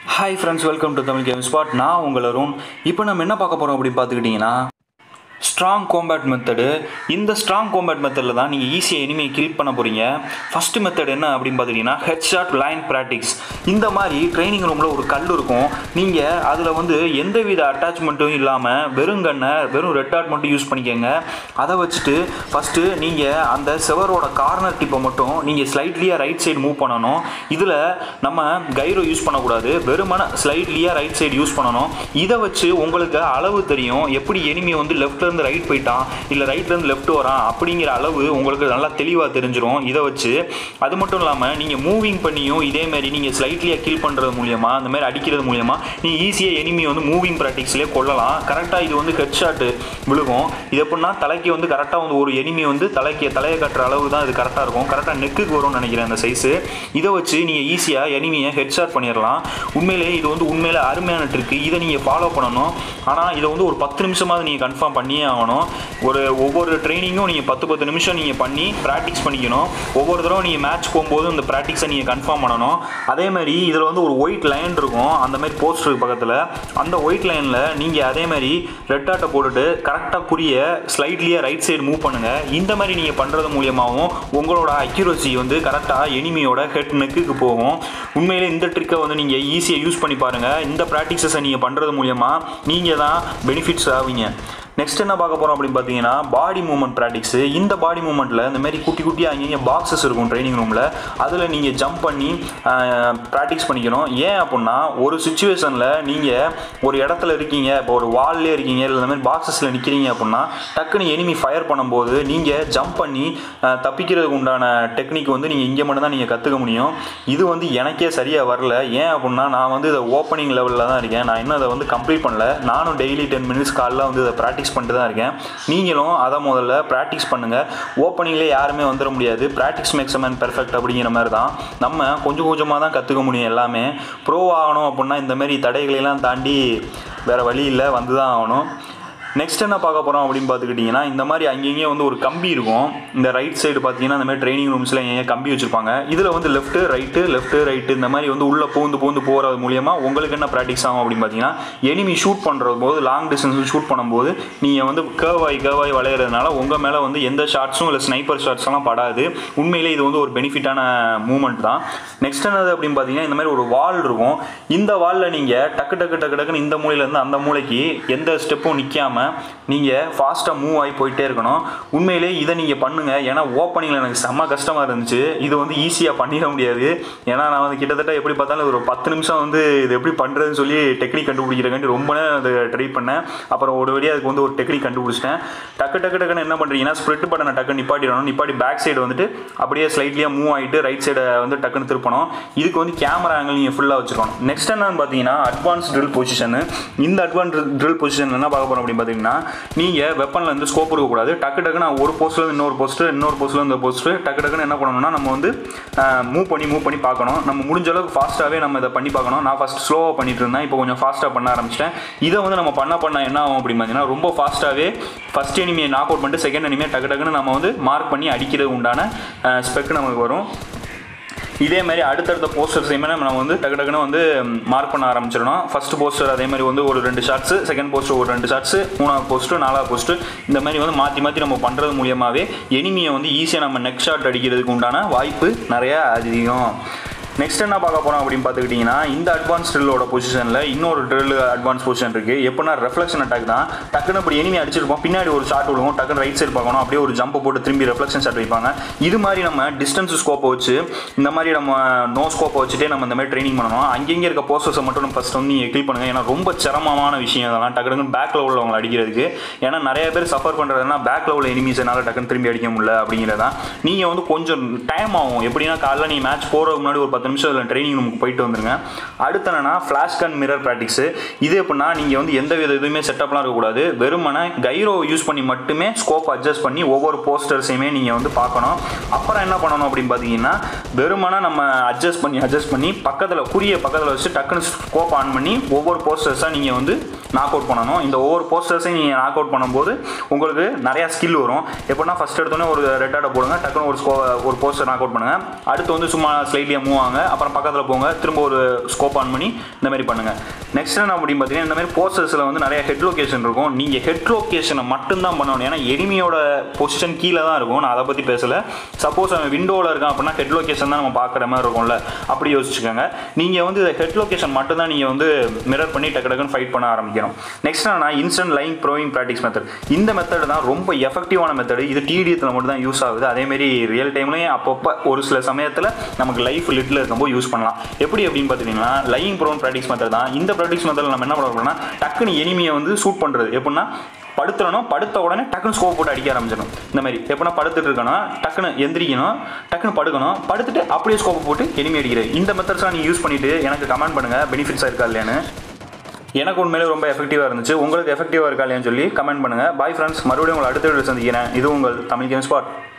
hi friends welcome to Tamil game spot நான் உங்கள் அருண் இப்போ நம்ம என்ன பார்க்க போகிறோம் அப்படின்னு பார்த்துக்கிட்டிங்கன்னா ஸ்ட்ராங் காம்பேட் மெத்தடு இந்த ஸ்ட்ராங் காம்பேட் மெத்தடில் தான் நீங்கள் ஈஸியாக எனிமையை கில் பண்ண போகிறீங்க ஃபஸ்ட்டு மெத்தட் என்ன அப்படின்னு பார்த்துக்கிட்டிங்கன்னா ஹெட் ஷாட் லைன் ப்ராக்டிக்ஸ் இந்த மாதிரி ட்ரைனிங் ரூமில் ஒரு கல் இருக்கும் நீங்கள் அதில் வந்து எந்தவித அட்டாச்மெண்ட்டும் இல்லாமல் வெறும் கண்ணை வெறும் ரெட் டாட் மட்டும் யூஸ் பண்ணிக்கோங்க அதை வச்சுட்டு ஃபஸ்ட்டு நீங்கள் அந்த செவரோட கார்னர் டிப்பை மட்டும் நீங்கள் ஸ்லைட்லியாக ரைட் சைடு மூவ் பண்ணணும் இதில் நம்ம கைரோ யூஸ் பண்ணக்கூடாது வெறுமன ஸ்லைட்லியாக ரைட் சைடு யூஸ் பண்ணணும் இதை வச்சு உங்களுக்கு அளவு தெரியும் எப்படி எனிமி வந்து லெஃப்ட்லேருந்து ரைட் போயிட்டான் இல்லை ரைட்லேருந்து லெஃப்ட் வரான் அப்படிங்கிற அளவு உங்களுக்கு நல்லா தெளிவாக தெரிஞ்சிரும் இதை வச்சு அது மட்டும் இல்லாமல் நீங்கள் மூவிங் பண்ணியும் இதே மாதிரி நீங்கள் ஸ்லைட்லியாக கில் பண்ணுறது மூலியமா அந்த மாதிரி அடிக்கிறது மூலியமா நீங்கள் ஈஸியாக எனிமி வந்து மூவிங் ப்ராக்டிக்ஸ்லேயே கொள்ளலாம் கரெக்டாக இது வந்து ஹெட் ஷாட்டு விழுகும் இது எப்படின்னா தலைக்கு வந்து கரெக்டாக வந்து ஒரு எனிமி வந்து தலைக்கு தலையை கட்டுற அளவு தான் இது கரெக்டாக இருக்கும் கரெக்டாக நெக்குக்கு வரும்னு நினைக்கிறேன் அந்த சைஸு இதை வச்சு நீங்கள் ஈஸியாக எனிமியை ஹெட் ஷாட் பண்ணிடலாம் உண்மையிலேயே இது வந்து உண்மையிலே அருமையான ட்ரிக்கு இதை நீங்கள் ஃபாலோ பண்ணணும் ஆனால் இதை வந்து ஒரு பத்து நிமிஷமாவது நீங்கள் கன்ஃபார்ம் பண்ணியே ஆகணும் ஒரு ஒவ்வொரு ட்ரைனிங்கும் நீங்கள் பத்து பத்து நிமிஷம் நீங்கள் பண்ணி ப்ராக்டிஸ் பண்ணிக்கணும் ஒவ்வொரு தடவை நீங்கள் மேட்ச் போகும்போது இந்த ப்ராக்டிஸை நீங்கள் கன்ஃபார்ம் பண்ணணும் அதே மாதிரி இதில் வந்து ஒரு ஒயிட் லைன் இருக்கும் அந்த மாதிரி போஸ்டருக்கு பக்கத்தில் அந்த ஒயிட் லைனில் நீங்கள் அதே மாதிரி ரெட் டாட்டை போட்டுட்டு கரெக்டாக குறிய ஸ்லைட்லியாக ரைட் சைடு மூவ் பண்ணுங்கள் இந்த மாதிரி நீங்கள் பண்ணுறது மூலியமாகவும் உங்களோட அக்யூரசி வந்து கரெக்டாக எனிமியோட ஹெட் நெக்குக்கு போகும் உண்மையிலே இந்த ட்ரிக்கை வந்து நீங்கள் ஈஸியாக யூஸ் பண்ணி பாருங்கள் இந்த ப்ராக்டிஸஸை நீங்கள் பண்ணுறது மூலியமாக நீங்கள் தான் பெனிஃபிட்ஸ் ஆவீங்க நெக்ஸ்ட் என்ன பார்க்க போகிறோம் அப்படின்னு பார்த்தீங்கன்னா பாடி மூவ்மெண்ட் ப்ராக்டிக்ஸு இந்த பாடி மூவ்மெண்ட்டில் இந்த மாதிரி குட்டி குட்டியாக அங்கேயும் பாக்ஸஸ் இருக்கும் ட்ரைனிங் ரூமில் அதில் நீங்கள் ஜம்ப் பண்ணி ப்ராக்டிஸ் பண்ணிக்கணும் ஏன் அப்படின்னா ஒரு சுச்சுவேஷனில் நீங்கள் ஒரு இடத்துல இருக்கீங்க இப்போ ஒரு வால்லே இருக்கீங்க இல்லை இந்த மாதிரி பாக்ஸஸில் நிற்கிறீங்க அப்படின்னா டக்குன்னு எனிமி ஃபயர் பண்ணும்போது நீங்கள் ஜம்ப் பண்ணி அஹ், தப்பிக்கிறதுக்கு உண்டான டெக்னிக் வந்து நீங்கள் இங்கே மட்டும் தான் நீங்கள் கற்றுக்க முடியும் இது வந்து எனக்கே சரியாக வரல ஏன் அப்படின்னா நான் வந்து இதை ஓப்பனிங் லெவலில் தான் இருக்கேன் நான் இன்னும் அதை வந்து கம்ப்ளீட் பண்ணல நானும் டெய்லி டென் மினிட்ஸ் காலைல வந்து இதை ப்ராக்டிஸ் பண்ணிட்டு தான் இருக்கேன் நீங்களும் அதை முதல்ல ப்ராக்டிஸ் பண்ணுங்கள் ஓப்பனிங்லேயே யாருமே வந்துட முடியாது ப்ராக்டிஸ் மேக்ஸ் மேன் பெர்ஃபெக்ட் அப்படிங்கிற மாதிரி தான் நம்ம கொஞ்சம் கொஞ்சமாக தான் கற்றுக்க முடியும் எல்லாமே ப்ரோ ஆகணும் அப்படின்னா இந்த மாதிரி தடைகளெல்லாம் தாண்டி வேறு வழி இல்லை வந்து தான் ஆகணும் நெக்ஸ்ட் என்ன பார்க்க போகிறோம் அப்படின்னு பார்த்துக்கிட்டிங்கன்னா இந்த மாதிரி அங்கேயும் வந்து ஒரு கம்பி இருக்கும் இந்த ரைட் சைடு பார்த்தீங்கன்னா இந்த மாதிரி ட்ரைனிங் ரூம்ஸில் எங்கேயும் கம்பி வச்சுருப்பாங்க இதில் வந்து லெஃப்ட்டு ரைட்டு லெஃப்ட்டு ரைட்டு இந்த மாதிரி வந்து உள்ளே பூந்து பூந்து போகிறது மூலியமாக உங்களுக்கு என்ன ப்ராக்டிஸ் ஆகும் அப்படின்னு பார்த்தீங்கன்னா எனிமி ஷூட் பண்ணுறது போது லாங் டிஸ்டன்ஸ் ஷூட் பண்ணும்போது நீங்கள் வந்து கேர்வாய் கேர்வாய் வளையிறதுனால உங்கள் மேலே வந்து எந்த ஷாட்ஸும் இல்லை ஸ்னைப்பர் ஷாட்ஸ்லாம் படாது உண்மையிலே இது வந்து ஒரு பெனிஃபிட்டான மூமெண்ட் தான் நெக்ஸ்ட் என்னது அப்படின்னு பார்த்தீங்கன்னா இந்த மாதிரி ஒரு வால் இருக்கும் இந்த வாலில் நீங்கள் டக்கு டக்கு டக்கு டக்குன்னு இந்த மூலையிலேருந்து அந்த மூலைக்கு எந்த ஸ்டெப்பும் நிற்காம நீங்கள் ஃபாஸ்ட்டாக மூவ் ஆகி போயிட்டே இருக்கணும் உண்மையிலே இதை நீங்கள் பண்ணுங்கள் ஏன்னா ஓப்பனிங்கில் எனக்கு செம்ம கஷ்டமாக இருந்துச்சு இது வந்து ஈஸியாக பண்ணிட முடியாது ஏன்னா நான் வந்து கிட்டத்தட்ட எப்படி பார்த்தாலும் ஒரு பத்து நிமிஷம் வந்து இது எப்படி பண்ணுறதுன்னு சொல்லி டெக்னிக் கண்டுபிடிக்கிறக்காண்டி ரொம்ப நேரம் அதை ட்ரை பண்ணேன் அப்புறம் ஒரு வழியாக அதுக்கு வந்து ஒரு டெக்னிக் கண்டுபிடிச்சிட்டேன் டக்கு டக்கு டக்குன்னு என்ன பண்ணுறீங்கன்னா ஸ்ப்ரிட் பட்டனை டக்கு நிப்பாட்டிடணும் நிப்பாட்டி பேக் சைடு வந்துட்டு அப்படியே ஸ்லைட்லியாக மூவ் ஆகிட்டு ரைட் சைடை வந்து டக்குன்னு திருப்பணும் இதுக்கு வந்து கேமரா ஆங்கிள் நீங்கள் ஃபுல்லாக வச்சுக்கணும் நெக்ஸ்ட் என்னன்னு பார்த்தீங்கன்னா அட்வான்ஸ் ட்ரில் பொசிஷனு இந்த அட்வான்ஸ் ட்ரில் பொசிஷன் என்ன பார்க்க போகிறோம் அப்படின்னு பார்த்தீங்கன்னா நீங்கள் வெப்பனில் வந்து ஸ்கோப் இருக்கக்கூடாது டக்கு டக்குன்னு ஒரு போஸ்ட்லேருந்து இன்னொரு போஸ்ட்டு இன்னொரு போஸ்ட்லேருந்து இந்த போஸ்ட்டு டக்கு டக்குன்னு என்ன பண்ணணும்னா நம்ம வந்து மூவ் பண்ணி மூவ் பண்ணி பார்க்கணும் நம்ம முடிஞ்ச அளவுக்கு ஃபாஸ்ட்டாகவே நம்ம இதை பண்ணி பார்க்கணும் நான் ஃபஸ்ட் ஸ்லோவாக பண்ணிட்டு இருந்தேன் இப்போ கொஞ்சம் ஃபாஸ்ட்டாக பண்ண ஆரம்பிச்சிட்டேன் இதை வந்து நம்ம பண்ண பண்ண என்ன ஆகும் அப்படின்னு பார்த்தீங்கன்னா ரொம்ப ஃபாஸ்ட்டாகவே ஃபஸ்ட் எனிமியை நாக் அவுட் பண்ணிட்டு செகண்ட் எனிமியை டக்கு டக்குன்னு நம்ம வந்து மார்க் பண்ணி அடிக்கிறது உண்டான ஸ்பெக் நமக்கு வரும் இதே மாதிரி அடுத்தடுத்த போஸ்டர்ஸையுமே நம்ம வந்து டக்கு டக்குன்னு வந்து மார்க் பண்ண ஆரம்பிச்சிடணும் ஃபர்ஸ்ட் போஸ்டர் அதே மாதிரி வந்து ஒரு ரெண்டு ஷாட்ஸு செகண்ட் போஸ்டர் ஒரு ரெண்டு ஷாட்ஸு மூணாவது போஸ்ட்டு நாலாவது போஸ்ட்டு இந்த மாதிரி வந்து மாற்றி மாற்றி நம்ம பண்ணுறது மூலியமாகவே எனிமியை வந்து ஈஸியாக நம்ம நெக் ஷாட் அடிக்கிறதுக்கு உண்டான வாய்ப்பு நிறையா அதிகம் நெக்ஸ்ட் என்ன பார்க்க போகிறோம் அப்படின்னு பார்த்துக்கிட்டிங்கன்னா இந்த அட்வான்ஸ் ட்ரில்லோட பொசிஷனில் இன்னொரு ட்ரில் அட்வான்ஸ் பொசிஷன் இருக்குது எப்படின்னா ரெஃப்ளெக்ஷன் அட்டாக் தான் டக்குன்னு இப்படி எனிமி அடிச்சிருப்போம் பின்னாடி ஒரு ஷாட் விடுவோம் டக்குன்னு ரைட் சைடு பார்க்கணும் அப்படியே ஒரு ஜம்ப் போட்டு திரும்பி ரெஃப்ளெக்ஷன் ஷாட் வைப்பாங்க இது மாதிரி நம்ம டிஸ்டன்ஸ் ஸ்கோப்பை வச்சு இந்த மாதிரி நம்ம நோ ஸ்கோப்பை வச்சுட்டே நம்ம இந்த மாதிரி ட்ரைனிங் பண்ணணும் அங்கங்கே இருக்க போஸ்டர்ஸை மட்டும் நம்ம ஃபஸ்ட் வந்து நீங்கள் கிளிக் பண்ணுங்கள் ஏன்னா ரொம்ப சிரமமான விஷயம் இதெல்லாம் டக்கு டக்குன்னு பேக்கில் உள்ளவங்களை அடிக்கிறதுக்கு ஏன்னா நிறைய பேர் சஃபர் பண்ணுறதுனா பேக்கில் உள்ள எனிமீஸனால டக்குன்னு திரும்பி அடிக்க முடியல அப்படிங்கிறதான் நீங்கள் வந்து கொஞ்சம் டைம் ஆகும் எப்படின்னா காலைல நீ மேட்ச் போகிறதுக்கு முன்னாடி ஒரு பத்து நிமிஷம் இதில் ட்ரைனிங் ரூமுக்கு போயிட்டு வந்துருங்க அடுத்து என்னன்னா ஃப்ளாஷ் கன் மிரர் ப்ராக்டிக்ஸு இது எப்படின்னா நீங்கள் வந்து எந்த வித இதுவுமே செட்டப்லாம் இருக்கக்கூடாது வெறுமனே கைரோ யூஸ் பண்ணி மட்டுமே ஸ்கோப் அட்ஜஸ்ட் பண்ணி ஒவ்வொரு போஸ்டர்ஸையுமே நீங்கள் வந்து பார்க்கணும் அப்புறம் என்ன பண்ணணும் அப்படின்னு பார்த்தீங்கன்னா வெறுமனே நம்ம அட்ஜஸ்ட் பண்ணி அட்ஜஸ்ட் பண்ணி பக்கத்தில் குறிய பக்கத்தில் வச்சு டக்குன்னு ஸ்கோப் ஆன் பண்ணி ஒவ்வொரு போஸ்டர்ஸாக நீங்கள் வந்து நாக் அவுட் பண்ணணும் இந்த ஒவ்வொரு போஸ்டர்ஸையும் நீங்கள் நாக் அவுட் பண்ணும்போது உங்களுக்கு நிறையா ஸ்கில் வரும் எப்படின்னா ஃபஸ்ட் எடுத்தோன்னே ஒரு ரெட் ஆட்டை போடுங்க டக்குன்னு ஒரு ஸ்கோ ஒரு போஸ்டர் நாக் அவுட் பண்ணுங்கள் அடுத்து வந்து சும்மா ஸ்லைட்லியாக மூவ் ஆங்க அப்புறம் பக்கத்தில் போங்க திரும்ப ஒரு ஸ்கோப் ஆன் பண்ணி இந்த மாதிரி பண்ணுங்கள் நெக்ஸ்ட் என்ன அப்படின்னு பார்த்தீங்கன்னா இந்த மாதிரி போஸ்டர்ஸில் வந்து நிறைய ஹெட் லொக்கேஷன் இருக்கும் நீங்கள் ஹெட் லொக்கேஷனை மட்டும்தான் பண்ணணும் ஏன்னா எனிமியோட பொசிஷன் கீழே தான் இருக்கும் நான் அதை பற்றி பேசலை சப்போஸ் அவன் விண்டோவில் இருக்கான் அப்படின்னா ஹெட் லொக்கேஷன் தான் நம்ம பார்க்குற மாதிரி இருக்கும்ல அப்படி யோசிச்சுக்கோங்க நீங்கள் வந்து ஹெட் லொக்கேஷன் மட்டும் தான் நீங்கள் வந்து மிரர் பண்ணி டக்கு டக்குன்னு ஃபைட் பண்ண ஆரம்பிக்கணும் நெக்ஸ்ட் நான் instant line proving practice method இந்த மெத்தட் தான் ரொம்ப எஃபெக்டிவான மெத்தட் இது டிடிஎத்தில் மட்டும் தான் யூஸ் ஆகுது அதேமாரி ரியல் டைம்லையும் அப்பப்போ ஒரு சில சமயத்தில் நமக்கு லைஃப் லிட்டில் இருக்கும்போது யூஸ் பண்ணலாம் எப்படி அப்படின்னு பார்த்தீங்கன்னா லைன் ப்ரோன் ப்ராக்டிஸ் மெத்தட் தான் இந்த ப்ராக்டிஸ் மெத்தடில் நம்ம என்ன பண்ண டக்குன்னு எனிமியை வந்து சூட் பண்ணுறது எப்படின்னா படுத்துறணும் படுத்த உடனே டக்குன்னு ஸ்கோப் போட்டு அடிக்க ஆரம்பிச்சிடணும் இந்த மாதிரி எப்படின்னா படுத்துட்டு இருக்கணும் டக்குன்னு எந்திரிக்கணும் டக்குன்னு படுக்கணும் படுத்துட்டு அப்படியே ஸ்கோப் போட்டு எனிமி அடிக்கிறது இந்த மெத்தட்ஸ்லாம் நீங்கள் யூஸ் பண்ணிவிட்டு எனக்கு கமெண்ட் பண்ணுங்கள் பெனிஃபிட்ஸாக இருக்கா இல்லையான்னு எனக்கு உண்மையிலே ரொம்ப எஃபெக்டிவாக இருந்துச்சு உங்களுக்கு எஃபெக்டிவாக இருக்கா இல்லையான்னு சொல்லி கமெண்ட் பண்ணுங்கள் பாய் ஃப்ரெண்ட்ஸ் மறுபடியும் உங்களை அடுத்த வீடியோ சந்திக்கிறேன் இது உங்கள் தமிழ் கேம் ஸ்பாட்